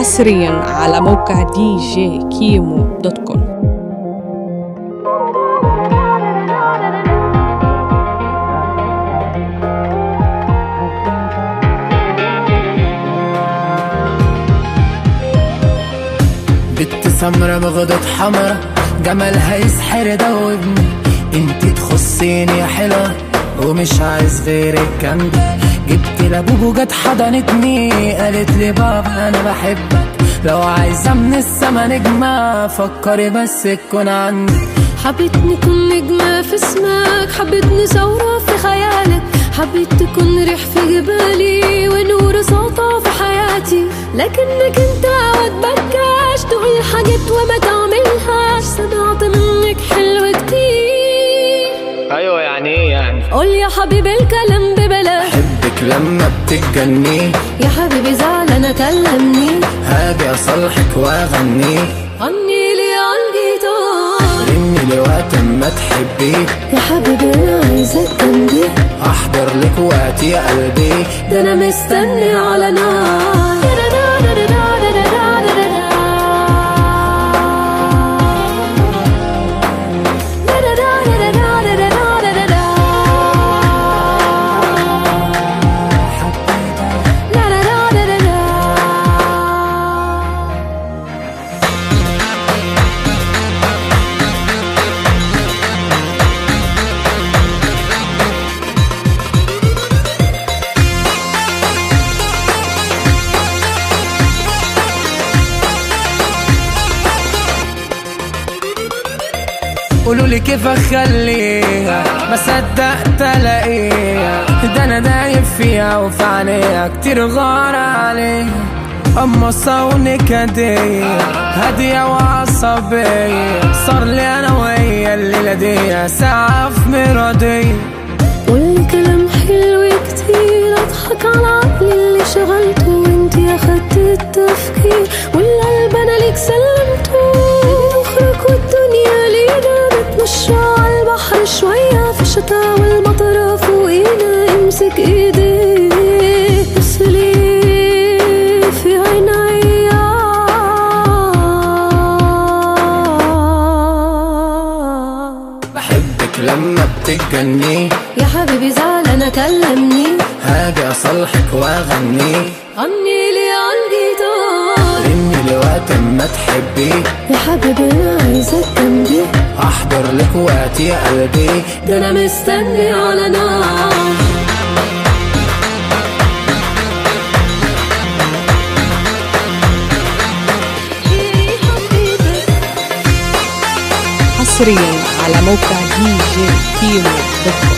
حصريا على موقع دي جي كيمو دوت كوم بنت سمرة بغداد حمرا جمالها يسحر دوبني انتي تخصيني يا حلوة ومش عايز غيرك جنبي جبت لابوبو جت حضنتني قالت لي بابا انا بحبك لو عايزة من السما نجمة فكري بس تكون عندي حبيت نكون نجمة في اسمك حبيتني ثورة في خيالك حبيت تكون ريح في جبالي ونور ساطع في حياتي لكنك انت وتبكاش تقول حاجات وما تعملهاش سمعت منك حلو كتير ايوه يعني ايه يعني قول يا حبيبي الكلام ببلاش بحبك لما بتتجني يا حبيبي زعلانة كلمني هاجي اصالحك واغني غني لي على الجيتار رني لوقت ما تحبي يا حبيبي انا عايزك جنبي احضر لك وقت يا قلبي ده انا مستني على نار قولوا لي كيف اخليها ما صدقت الاقيها ده انا دايب فيها وفي عينيها كتير غار عليها اما صونك هدية هادية وعصبية صار لي انا وهي الليلة دي ساعة في مرضية قولي كلام حلو كتير اضحك على عقلي اللي شغلته وانتي اخدت التفكير والقلب انا ليك سلمته نخرج والدنيا لينا نتمشى على البحر شوية في الشتا والمطر فوقينا امسك ايدي بص لي في عينيا بحبك لما بتتجني يا حبيبي زعلانة كلمني هاجي اصالحك واغني غني لي على الجيتار رني لوقت ما تحبي يا حبيبي انا عايزك جنبي احضر لك وقت يا قلبي ده انا مستني على نار حصريا على موقع دي جي كيمو دوت كوم